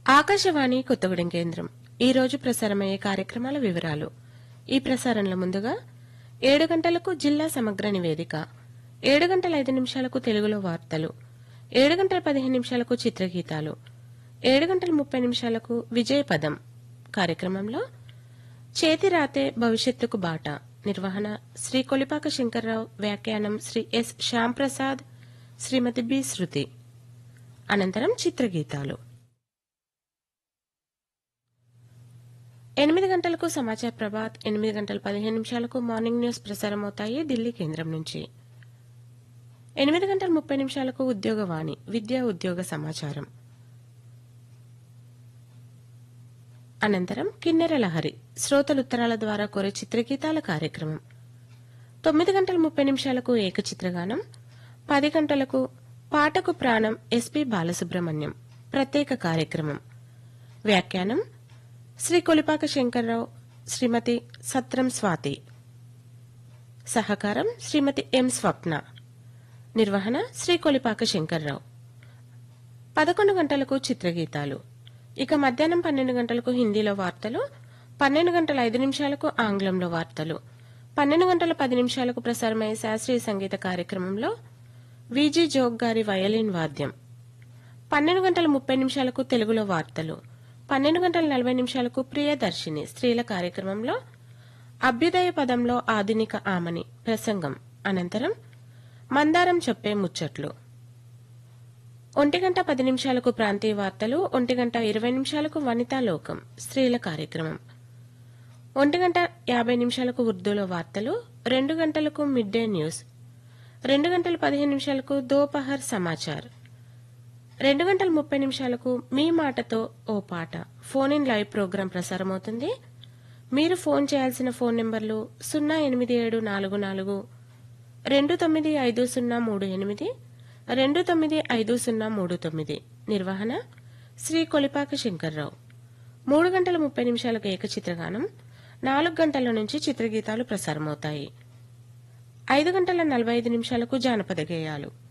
ఆకాశవాణి కొత్తగూడెం కేంద్రం ఈ రోజు ప్రసారమయ్యే కార్యక్రమాల వివరాలు ఈ ప్రసారంలో ముందుగా ఏడు గంటలకు జిల్లా సమగ్ర నివేదిక ఏడు గంటల ఐదు నిమిషాలకు తెలుగులో వార్తలు ఏడు గంటల పదిహేను నిమిషాలకు చిత్రగీతాలు ఏడు గంటల ముప్పై నిమిషాలకు విజయపదం కార్యక్రమంలో చేతి రాతే భవిష్యత్తుకు బాట నిర్వహణ శ్రీ కొలిపాక శంకర్రావు వ్యాఖ్యానం శ్రీ ఎస్ శ్యాంప్రసాద్ శ్రీమతి బి శృతి అనంతరం చిత్రగీతాలు ఎనిమిది గంటలకు సమాచార ప్రభాత్ ఎనిమిది గంటల పదిహేను నిమిషాలకు మార్నింగ్ న్యూస్ ప్రసారమవుతాయి ఢిల్లీ కేంద్రం నుంచి ఎనిమిది గంటల ముప్పై నిమిషాలకు ఉద్యోగవాణి విద్యా ఉద్యోగ సమాచారం అనంతరం కిన్నెర లహరి శ్రోతలు ఉత్తరాల ద్వారా కోరే చిత్రగీతాల కార్యక్రమం తొమ్మిది గంటల ముప్పై నిమిషాలకు ఏకచిత్రగానం పది గంటలకు పాటకు ప్రాణం ఎస్పి బాలసుబ్రహ్మణ్యం ప్రత్యేక కార్యక్రమం వ్యాఖ్యానం శ్రీ కొలిపాక శంకర్రావు శ్రీమతి సత్రం స్వాతి సహకారం శ్రీమతి ఎం స్వప్న నిర్వహణ శ్రీ కొలిపాక శంకర్రావు పదకొండు గంటలకు చిత్రగీతాలు ఇక మధ్యాహ్నం పన్నెండు గంటలకు హిందీలో వార్తలు పన్నెండు గంటల ఐదు నిమిషాలకు ఆంగ్లంలో వార్తలు పన్నెండు గంటల పది నిమిషాలకు ప్రసారమయ్యే శాస్త్రీయ సంగీత కార్యక్రమంలో విజి జోగ్ గారి వయలిన్ వాద్యం పన్నెండు గంటల ముప్పై నిమిషాలకు తెలుగులో వార్తలు పన్నెండు గంటల నలభై నిమిషాలకు ప్రియదర్శిని స్త్రీల కార్యక్రమంలో అభ్యుదయ పదంలో ఆధునిక ఆమని ప్రసంగం అనంతరం మందారం చెప్పే ముచ్చట్లు ఒంటి గంట పది నిమిషాలకు ప్రాంతీయ వార్తలు ఒంటి గంట ఇరవై నిమిషాలకు వనితా లోకం స్త్రీల కార్యక్రమం ఒంటి గంట యాభై నిమిషాలకు ఉర్దూలో వార్తలు రెండు గంటలకు మిడ్ డే న్యూస్ రెండు గంటల పదిహేను నిమిషాలకు దోపహర్ సమాచార్ రెండు గంటల ముప్పై నిమిషాలకు మీ మాటతో ఓ పాట ఫోన్ ఇన్ లైవ్ ప్రోగ్రాం ప్రసారమవుతుంది మీరు ఫోన్ చేయాల్సిన ఫోన్ నెంబర్లు సున్నా ఎనిమిది ఏడు నాలుగు నాలుగు రెండు తొమ్మిది ఐదు సున్నా మూడు ఎనిమిది రెండు తొమ్మిది ఐదు సున్నా మూడు తొమ్మిది నిర్వహణ శ్రీ కొలిపాక శంకర్రావు మూడు గంటల ముప్పై నిమిషాలకు ఏకచిత్రగానం నాలుగు గంటల నుంచి చిత్రగీతాలు ప్రసారమవుతాయి ఐదు గంటల నలభై ఐదు నిమిషాలకు జానపద గేయాలు